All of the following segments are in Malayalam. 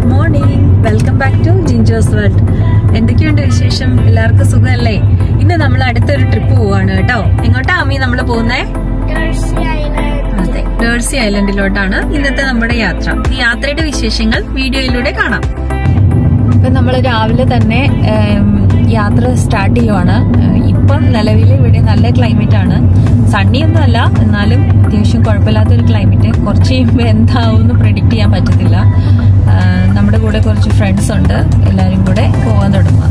Good morning welcome back to Jincho's world എന്തൊക്കെയുണ്ട് വിശേഷം എല്ലാവർക്കും സുഖമല്ലേ ഇന്ന് നമ്മൾ അടുത്തൊരു ട്രിപ്പ് പോവാണ് കേട്ടോ എങ്ങോട്ടാ അമ്മി നമ്മൾ പോകുന്നേ അതെ ഡേഴ്സി ഐലൻഡിലോട്ടാണ് ഇന്നത്തെ നമ്മുടെ യാത്ര ഈ യാത്രയുടെ വിശേഷങ്ങൾ വീഡിയോയിലൂടെ കാണാം ഇപ്പൊ നമ്മൾ രാവിലെ തന്നെ ഏം, യാത്ര സ്റ്റാർട്ട് ചെയ്യുവാണ് ഏഹ്, ഇപ്പം നിലവിൽ ഇവിടെ നല്ല ക്ലൈമറ്റ് ആണ് സണ്ണി ഒന്നും അല്ല എന്നാലും അത്യാവശ്യം കുഴപ്പമില്ലാത്തൊരു ക്ലൈമറ്റ് കുറച്ച് കഴിയുമ്പോൾ എന്താവും എന്ന് പ്രിഡിക്റ്റ് ചെയ്യാൻ പറ്റത്തില്ല ഏഹ്, നമ്മുടെ കൂടെ കുറച്ച് ഫ്രണ്ട്സ് ഉണ്ട് എല്ലാവരും കൂടെ പോകാൻ തുടങ്ങുക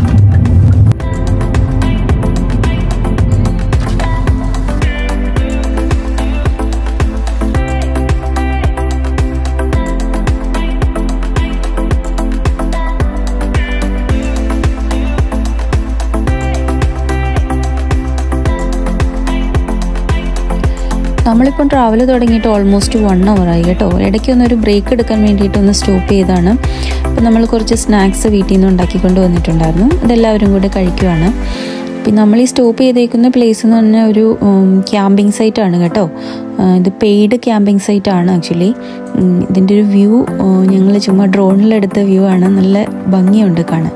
നമ്മളിപ്പം ട്രാവൽ തുടങ്ങിയിട്ട് ഓൾമോസ്റ്റ് വൺ ആയി കേട്ടോ ഇടയ്ക്ക് ഒന്ന് ഒരു ബ്രേക്ക് എടുക്കാൻ വേണ്ടിയിട്ട് ഒന്ന് സ്റ്റോപ്പ് ചെയ്താണ് അപ്പം നമ്മൾ കുറച്ച് സ്നാക്സ് വീട്ടിൽ നിന്ന് ഉണ്ടാക്കിക്കൊണ്ട് വന്നിട്ടുണ്ടായിരുന്നു അതെല്ലാവരും കൂടെ കഴിക്കുവാണ് പിന്നെ നമ്മൾ ഈ സ്റ്റോപ്പ് ചെയ്തേക്കുന്ന പ്ലേസ് എന്ന് പറഞ്ഞാൽ ഒരു ക്യാമ്പിംഗ് സൈറ്റ് ആണ് കേട്ടോ ആ, ഇത് പെയ്ഡ് ക്യാമ്പിംഗ് സൈറ്റ് ആണ് ആക്ച്വലി ഇതിൻ്റെ ഒരു വ്യൂ ഞങ്ങൾ ചുമ്മാ ഡ്രോണിലെടുത്ത വ്യൂ ആണ് നല്ല ഭംഗിയുണ്ട് കാണാൻ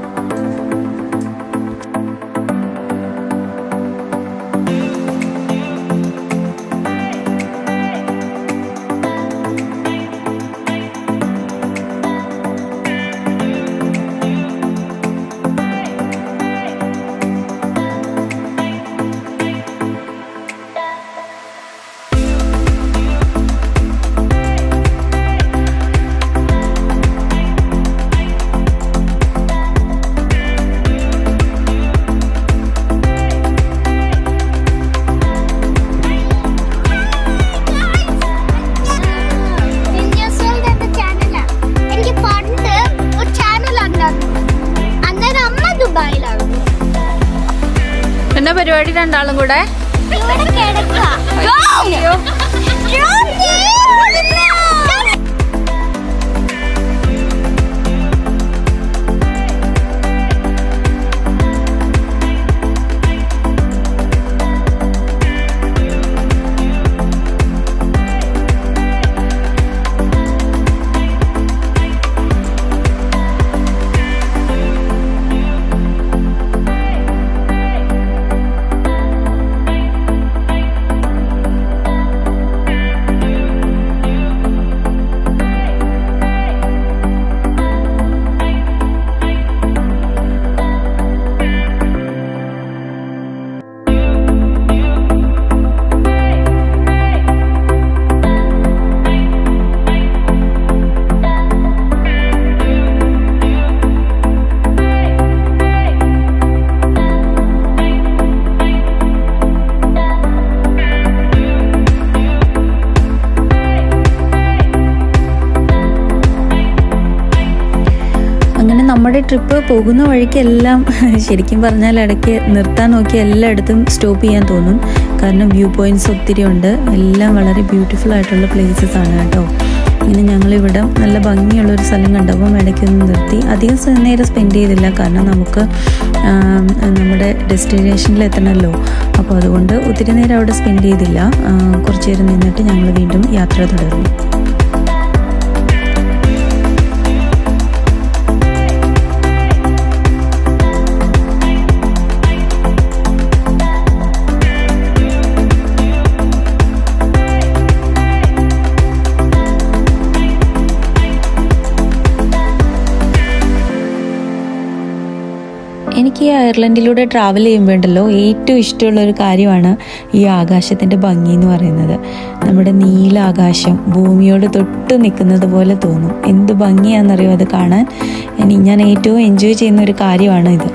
എനിക്ക് പണ്ട് ഒരു ചാനൽ ഉണ്ടായിരുന്നു അന്നേരം അമ്മ ദുബായിലാണ് എന്നാ പരിപാടി രണ്ടാളും കൂടെ ഇവിടെ കിടക്കുക അങ്ങനെ നമ്മുടെ ട്രിപ്പ് പോകുന്ന വഴിക്ക് എല്ലാം ശരിക്കും പറഞ്ഞാൽ ഇടയ്ക്ക് നിർത്താൻ നോക്കി എല്ലായിടത്തും സ്റ്റോപ്പ് ചെയ്യാൻ തോന്നും കാരണം വ്യൂ പോയിന്റ്സ് ഒത്തിരി ഉണ്ട് എല്ലാം വളരെ ബ്യൂട്ടിഫുൾ ആയിട്ടുള്ള പ്ലേസസ് ആണ് കേട്ടോ ഇങ്ങനെ ഞങ്ങളിവിടെ നല്ല ഭംഗിയുള്ള ഒരു സ്ഥലം കണ്ടപ്പം ഇടയ്ക്കൊന്ന് നിർത്തി അധികം സ- നേരം സ്പെൻഡ് ചെയ്തില്ല കാരണം നമുക്ക് ആം, നമ്മുടെ ഡെസ്റ്റിനേഷനിൽ എത്തണമല്ലോ അപ്പോൾ അതുകൊണ്ട് ഒത്തിരി നേരം അവിടെ സ്പെൻഡ് ചെയ്തില്ല ആ, കുറച്ച് നേരം നിന്നിട്ട് ഞങ്ങൾ വീണ്ടും യാത്ര തുടർന്നു എനിക്ക് ഈ അയർലൻഡിലൂടെ ട്രാവൽ ചെയ്യുമ്പോണ്ടല്ലോ ഏറ്റവും ഇഷ്ടമുള്ള ഒരു കാര്യമാണ് ഈ ആകാശത്തിൻ്റെ ഭംഗി എന്ന് പറയുന്നത് നമ്മുടെ നീല ആകാശം ഭൂമിയോട് തൊട്ട് നിൽക്കുന്നത് പോലെ തോന്നും എന്ത് ഭംഗിയാണെന്നറിയോ അത് കാണാൻ ഇനി ഞാൻ ഏറ്റവും എൻജോയ് ചെയ്യുന്ന ഒരു കാര്യമാണ് ഇത്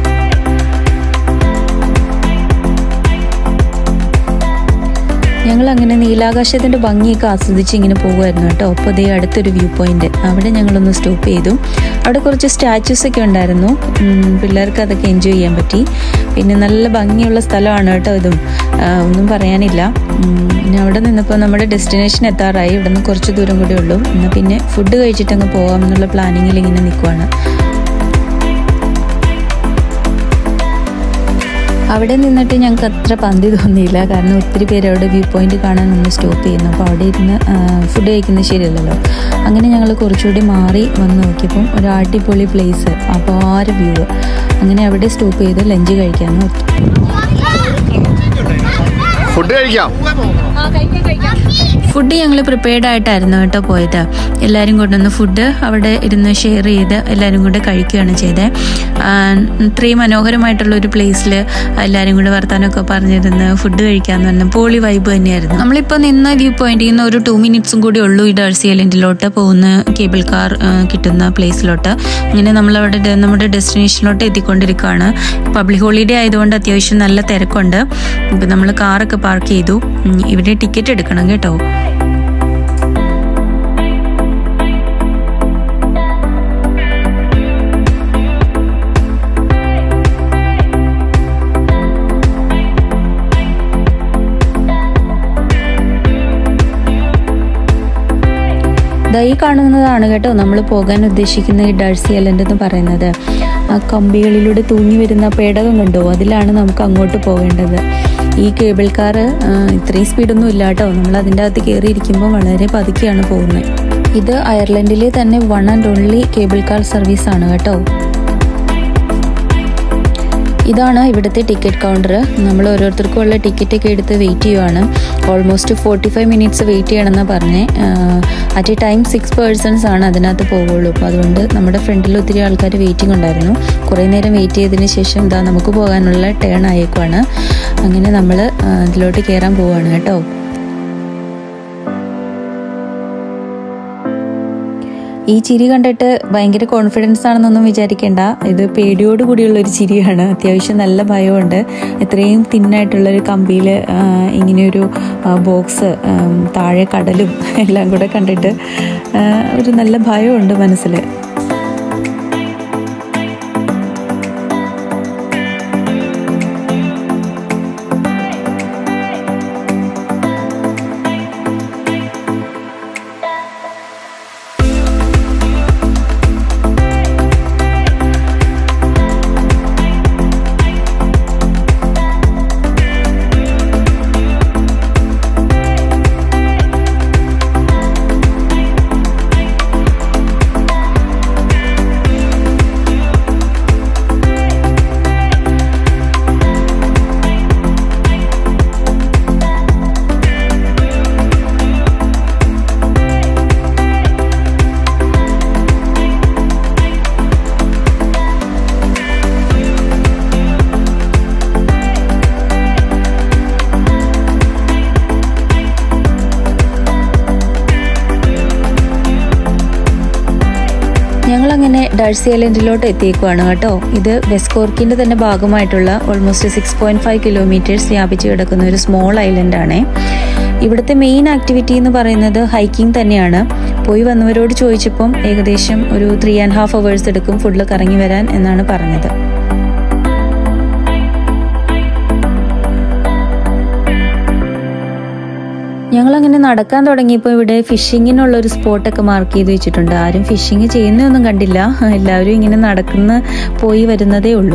ഞങ്ങൾ അങ്ങനെ നീലാകാശത്തിന്റെ ഭംഗിയൊക്കെ ആസ്വദിച്ച് ഇങ്ങനെ പോകുമായിരുന്നു കേട്ടോ അപ്പോൾ അതേ അടുത്തൊരു വ്യൂ പോയിന്റ് അവിടെ ഞങ്ങളൊന്ന് സ്റ്റോപ്പ് ചെയ്തു അവിടെ കുറച്ച് സ്റ്റാച്യൂസ് ഒക്കെ ഉണ്ടായിരുന്നു ഉം, പിള്ളേർക്ക് അതൊക്കെ എൻജോയ് ചെയ്യാൻ പറ്റി പിന്നെ നല്ല ഭംഗിയുള്ള സ്ഥലമാണ് കേട്ടോ ഇതും ആ, ഒന്നും പറയാനില്ല ഉം, പിന്നെ അവിടെ നിന്നപ്പോൾ നമ്മുടെ ഡെസ്റ്റിനേഷൻ എത്താറായി ഇവിടെ നിന്ന് കുറച്ച് ദൂരം കൂടെ ഉള്ളൂ എന്നാൽ പിന്നെ ഫുഡ് കഴിച്ചിട്ടങ്ങ് പോകാം എന്നുള്ള പ്ലാനിങ്ങിൽ ഇങ്ങനെ നിൽക്കുവാണ് അവിടെ നിന്നിട്ട് ഞങ്ങൾക്ക് അത്ര പന്തി തോന്നിയില്ല കാരണം ഒത്തിരി പേര് അവിടെ വ്യൂ പോയിന്റ് കാണാൻ ഒന്ന് സ്റ്റോപ്പ് ചെയ്യുന്നു അപ്പോൾ അവിടെ ഇരുന്ന് ഫുഡ് കഴിക്കുന്നത് ശരിയല്ലല്ലോ അങ്ങനെ ഞങ്ങൾ കുറച്ചുകൂടി മാറി വന്ന് നോക്കിയപ്പം ഒരു അടിപൊളി പ്ലേസ് അപാര വ്യൂ അങ്ങനെ അവിടെ സ്റ്റോപ്പ് ചെയ്ത് ലഞ്ച് കഴിക്കാമെന്ന് ഓർത്തു ഫുഡ് കഴിക്കാം ഫുഡ് ഞങ്ങൾ പ്രിപ്പയർഡ് ആയിട്ടായിരുന്നു കേട്ടോ പോയത് എല്ലാവരും കൊണ്ടുവന്ന് ഫുഡ് അവിടെ ഇരുന്ന് ഷെയർ ചെയ്ത് എല്ലാവരും കൂടെ കഴിക്കുകയാണ് ചെയ്തത് ഇത്രയും മനോഹരമായിട്ടുള്ള ഒരു പ്ലേസിൽ എല്ലാവരും കൂടെ വർത്താനമൊക്കെ പറഞ്ഞിരുന്ന് ഫുഡ് കഴിക്കാന്ന് പറഞ്ഞ പോളി വൈബ് തന്നെയായിരുന്നു നമ്മളിപ്പോൾ നിന്ന വ്യൂ പോയിന്റിൽ നിന്ന് ഒരു ടു മിനിറ്റ്സും കൂടി ഉള്ളൂ ഈ ഡേഴ്സി ഐലൻഡിലോട്ട് പോകുന്ന കേബിൾ കാർ ആ, കിട്ടുന്ന പ്ലേസിലോട്ട് അങ്ങനെ നമ്മളവിടെ ഡെ- നമ്മുടെ ഡെസ്റ്റിനേഷനിലോട്ട് എത്തിക്കൊണ്ടിരിക്കുകയാണ് പബ്ലിക് ഹോളിഡേ ആയതുകൊണ്ട് അത്യാവശ്യം നല്ല തിരക്കുണ്ട് ഇപ്പം നമ്മൾ കാറൊക്കെ പാർക്ക് ചെയ്തു ഉം, ഇവിടെ ടിക്കറ്റ് എടുക്കണം കേട്ടോ ദാ ഈ കാണുന്നതാണ് കേട്ടോ നമ്മൾ പോകാൻ ഉദ്ദേശിക്കുന്ന ഈ ഡഴ്സി ഐലൻഡ് എന്ന് പറയുന്നത് ആ കമ്പികളിലൂടെ തൂങ്ങി വരുന്ന പേടകം കണ്ടോ അതിലാണ് നമുക്ക് അങ്ങോട്ട് പോകേണ്ടത് ഈ കേബിൾ കാർ ഇത്രയും സ്പീഡൊന്നും ഇല്ല കേട്ടോ നമ്മൾ അതിൻ്റെ അകത്ത് കയറിയിരിക്കുമ്പോൾ വളരെ പതുക്കെയാണ് പോകുന്നത് ഇത് അയർലൻഡിലെ തന്നെ one and only cable car service ആണ് കേട്ടോ ഇതാണ് ഇവിടുത്തെ ടിക്കറ്റ് കൗണ്ടർ നമ്മൾ ഓരോരുത്തർക്കും ഉള്ള ടിക്കറ്റ് ഒക്കെ എടുത്ത് വെയിറ്റ് ചെയ്യുവാണ് almost forty five minutes wait ചെയ്യണമെന്നാണ് പറഞ്ഞേ at a time six persons ആണ് അതിനകത്ത് പോവുള്ളൂ അപ്പോൾ അതുകൊണ്ട് നമ്മുടെ ഫ്രണ്ടിൽ ഒത്തിരി ആൾക്കാർ വെയിറ്റിംഗ് ഉണ്ടായിരുന്നു കുറേ നേരം വെയിറ്റ് ചെയ്തതിന് ശേഷം ഇതാ നമുക്ക് പോകാനുള്ള ടേൺ ആയേക്കുവാണ് അങ്ങനെ നമ്മൾ ഇതിലോട്ട് കയറാൻ പോവുകയാണ് കേട്ടോ ഈ ചിരി കണ്ടിട്ട് ഭയങ്കര കോൺഫിഡൻസ് ആണെന്നൊന്നും വിചാരിക്കേണ്ട ഇത് പേടിയോട് കൂടിയുള്ള ഒരു ചിരിയാണ് അത്യാവശ്യം നല്ല ഭയമുണ്ട് ഇത്രയും തിന്നായിട്ടുള്ള ഒരു കമ്പിയിൽ ഇങ്ങനെയൊരു ബോക്സ് താഴെ കടലും എല്ലാം കൂടെ കണ്ടിട്ട് ആ, ഒരു നല്ല ഭയമുണ്ട് മനസ്സിൽ ഞങ്ങളങ്ങനെ ഡഴ്സി ഐലൻഡിലോട്ട് എത്തിയേക്കുവാണ് കേട്ടോ ഇത് വെസ്കോർക്കിന്റെ തന്നെ ഭാഗമായിട്ടുള്ള almost six point five kilometres വ്യാപിച്ച് കിടക്കുന്ന ഒരു സ്മോൾ ഐലൻഡ് ആണ് ഇവിടുത്തെ മെയിൻ ആക്ടിവിറ്റി എന്ന് പറയുന്നത് ഹൈക്കിംഗ് തന്നെയാണ് പോയി വന്നവരോട് ചോദിച്ചപ്പം ഏകദേശം ഒരു ത്രീ ആൻഡ് ഹാഫ് അവേഴ്സ് എടുക്കും ഫുഡിൽ കറങ്ങി വരാൻ എന്നാണ് പറഞ്ഞത് ഞങ്ങൾ അങ്ങനെ നടക്കാൻ തുടങ്ങിയപ്പോൾ ഇവിടെ ഫിഷിങ്ങിനുള്ള ഒരു സ്പോട്ടൊക്കെ മാർക്ക് ചെയ്ത് വെച്ചിട്ടുണ്ട് ആരും ഫിഷിങ് ചെയ്യുന്നതൊന്നും കണ്ടില്ല എല്ലാവരും ഇങ്ങനെ നടക്കുന്ന പോയി വരുന്നതേ ഉള്ളൂ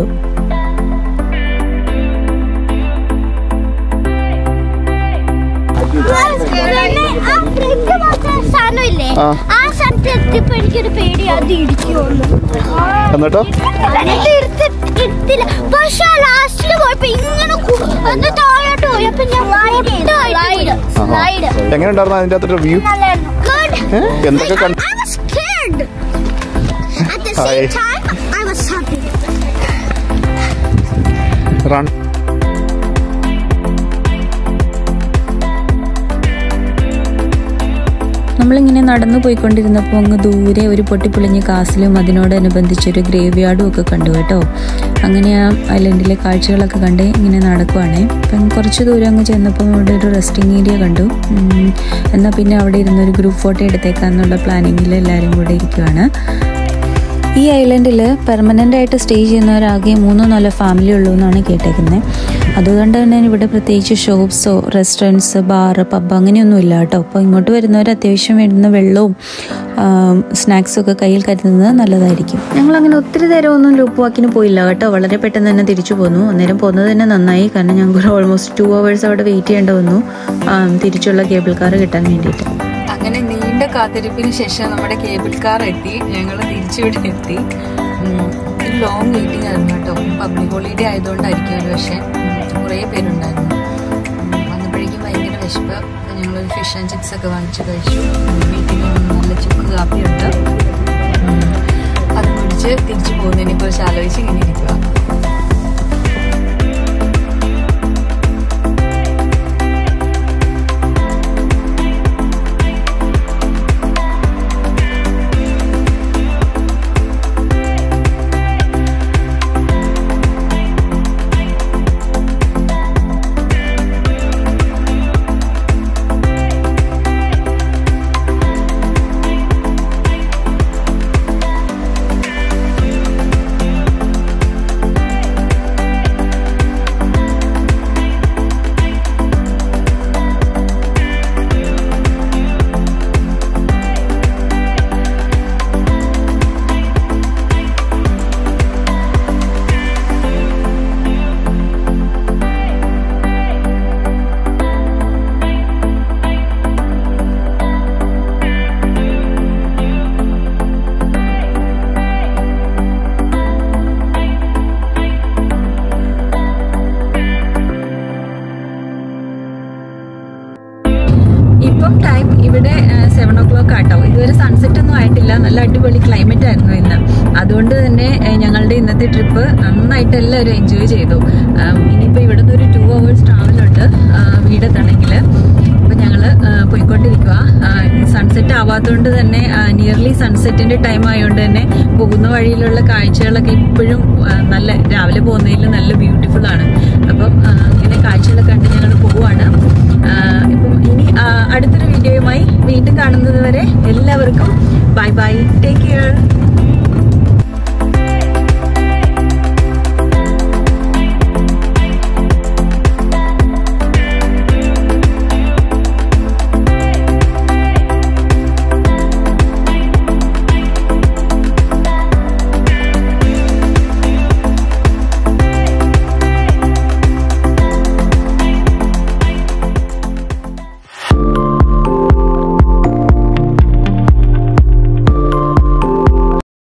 ആ ബ്രിഡ്ജ് പോലത്തെ സാധനമില്ലേ ആ. ആ സ്ഥലത്ത് എത്തിയപ്പോ എനിക്കൊരു പേടി അത് ഇടിക്കുമെന്ന് എന്നിട്ടോ എന്നിട്ട് എടുത്ത് എടുത്തില്ല പക്ഷെ ലാസ്റ്റിൽ പോയപ്പോ ഇങ്ങനെ കു- ഒന്ന് താഴോട്ട് പോയി അപ്പൊ ഞാൻ സ്ലൈഡ് സ്ലൈഡ് എങ്ങനെ ഉണ്ടായിരുന്നു അതിന്റെ അകത്തൊരു വ്യൂ ഗുഡ് എന്തൊക്കെ കണ്ടു I was scared. At the Hi. same time, I was happy. Run നമ്മളിങ്ങനെ നടന്നു പോയിക്കൊണ്ടിരുന്നപ്പോൾ അങ്ങ് ദൂരെ ഒരു പൊട്ടിപ്പൊളിഞ്ഞ കാസിലും അതിനോടനുബന്ധിച്ചൊരു ഗ്രേവ് യാർഡും ഒക്കെ കണ്ടു കേട്ടോ അങ്ങനെ ആ ഐലൻഡിലെ കാഴ്ചകളൊക്കെ കണ്ട് ഇങ്ങനെ നടക്കുവാണേ അപ്പം കുറച്ച് ദൂരം അങ്ങ് ചെന്നപ്പോൾ അവിടെ ഒരു റെസ്റ്റിംഗ് ഏരിയ കണ്ടു ഉം, എന്നാൽ പിന്നെ അവിടെ ഇരുന്നൊരു ഗ്രൂപ്പ് ഫോട്ടോ എടുത്തേക്കാന്നുള്ള പ്ലാനിങ്ങിൽ എല്ലാവരും കൂടെ ഇരിക്കുവാണ് ഈ ഐലൻഡിൽ പെർമനൻ്റ് ആയിട്ട് സ്റ്റേ ചെയ്യുന്നവരാകെ മൂന്നോ നാലോ ഫാമിലി ഉള്ളൂ എന്നാണ് കേട്ടേക്കുന്നത് അതുകൊണ്ട് തന്നെ ഇവിടെ പ്രത്യേകിച്ച് ഷോപ്സോ റെസ്റ്റോറൻറ്റ്സ് ബാർ പബ്ബ് അങ്ങനെയൊന്നും ഇല്ല കേട്ടോ അപ്പോൾ ഇങ്ങോട്ട് വരുന്നവർ അത്യാവശ്യം വേണ്ടുന്ന വെള്ളവും സ്നാക്സും ഒക്കെ കയ്യിൽ കരുതുന്നത് നല്ലതായിരിക്കും ഞങ്ങൾ അങ്ങനെ ഒത്തിരി നേരം ഒന്നും ലൂപ്പ് വാക്കിന് പോയില്ല കേട്ടോ വളരെ പെട്ടെന്ന് തന്നെ തിരിച്ചു പോന്നു അന്നേരം പോകുന്നത് തന്നെ നന്നായി കാരണം ഞങ്ങൾക്ക് ഓൾമോസ്റ്റ് ടു അവേഴ്സ് അവിടെ വെയിറ്റ് ചെയ്യേണ്ടി വന്നു ആ, തിരിച്ചുള്ള കേബിൾ കാർ കിട്ടാൻ വേണ്ടിയിട്ട് അങ്ങനെ നീണ്ട കാത്തിരിപ്പിന് ശേഷം നമ്മുടെ കേബിൾ കാർ എത്തി ഞങ്ങൾ തിരിച്ചിവിടെ എത്തി ഉം, ഒരു ലോങ് വെയിറ്റിംഗ് ആയിരുന്നു കേട്ടോ പബ്ലിക് ഹോളിഡേ ആയതുകൊണ്ടായിരിക്കും ഒരു പക്ഷേ കുറേ പേരുണ്ടായിരുന്നു ഉം, വന്നപ്പോഴേക്കും ഭയങ്കര വിശപ്പ് ഞങ്ങളൊരു ഫിഷ് ആൻഡ് ചിപ്സ് ഒക്കെ വാങ്ങിച്ച് കഴിച്ചു വീട്ടിൽ നല്ല ചുക്ക് കാപ്പിയുണ്ട് ഉം, അത് കുടിച്ച് തിരിച്ചു പോകുന്നതിനെ കുറിച്ച് ആലോചിച്ച് ഇങ്ങനെ ഇരിക്കുക ഇപ്പം ടൈം ഇവിടെ സെവൻ ഓ ക്ലോക്ക് ആട്ടോ ഇതുവരെ സൺസെറ്റ് ഒന്നും ആയിട്ടില്ല നല്ല അടിപൊളി ക്ലൈമറ്റ് ആയിരുന്നു ഇന്ന് അതുകൊണ്ട് തന്നെ ഏഹ്, ഞങ്ങളുടെ ഇന്നത്തെ ട്രിപ്പ് നന്നായിട്ട് എല്ലാവരും എൻജോയ് ചെയ്തു ആം, ഇനിയിപ്പോൾ ഇവിടെ നിന്ന് ഒരു ടു അവേഴ്സ് ട്രാവലുണ്ട് വീടെത്തണമെങ്കിൽ അപ്പം ഞങ്ങൾ പോയിക്കൊണ്ടിരിക്കുക സൺസെറ്റ് ആവാത്തതുകൊണ്ട് തന്നെ നിയർലി സൺസെറ്റിന്റെ ടൈം ആയതുകൊണ്ട് തന്നെ പോകുന്ന വഴിയിലുള്ള കാഴ്ചകളൊക്കെ ഇപ്പോഴും ആ, നല്ല രാവിലെ പോകുന്നതിൽ നല്ല ബ്യൂട്ടിഫുൾ ആണ് അപ്പം ആ, ഇങ്ങനെ കാഴ്ചകളൊക്കെ കണ്ട് ഞങ്ങൾ പോവുകയാണ് ആ, ഇപ്പം ഇനി ആ, അടുത്തൊരു വീഡിയോയുമായി വീണ്ടും കാണുന്നത് വരെ എല്ലാവർക്കും ബൈ ബൈ ടേക്ക് കെയർ